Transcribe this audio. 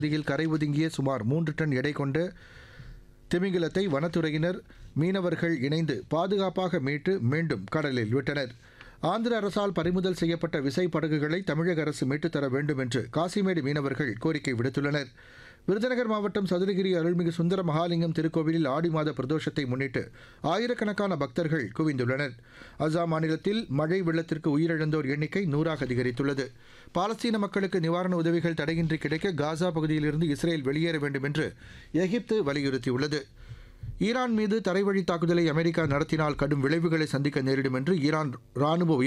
பகுதியில் கரை ஒதுங்கிய சுமார் மூன்று டன் எடை கொண்ட திமிங்கிலத்தை வனத்துறையினர் மீனவர்கள் இணைந்து பாதுகாப்பாக மீட்டு மீண்டும் கடலில் விட்டனர் ஆந்திர அரசால் பறிமுதல் செய்யப்பட்ட விசை படகுகளை தமிழக அரசு மீட்டுத் தர வேண்டும் என்று காசிமேடு மீனவர்கள் கோரிக்கை விடுத்துள்ளனர் விருதுநகர் மாவட்டம் சதுரகிரி அருள்மிகு சுந்தர மகாலிங்கம் திருக்கோவிலில் ஆடி மாத பிரதோஷத்தை முன்னிட்டு ஆயிரக்கணக்கான பக்தர்கள் குவிந்துள்ளனர் அசாம் மாநிலத்தில் மழை வெள்ளத்திற்கு உயிரிழந்தோர் எண்ணிக்கை நூறாக அதிகரித்துள்ளது பாலஸ்தீன மக்களுக்கு நிவாரண உதவிகள் தடையின்றி கிடைக்க காசா பகுதியிலிருந்து இஸ்ரேல் வெளியேற வேண்டும் என்று எகிப்து வலியுறுத்தியுள்ளது ஈரான் மீது தரைவழி தாக்குதலை அமெரிக்கா நடத்தினால் கடும் விளைவுகளை சந்திக்க நேரிடும் என்று ஈரான் ராணுவ உயர்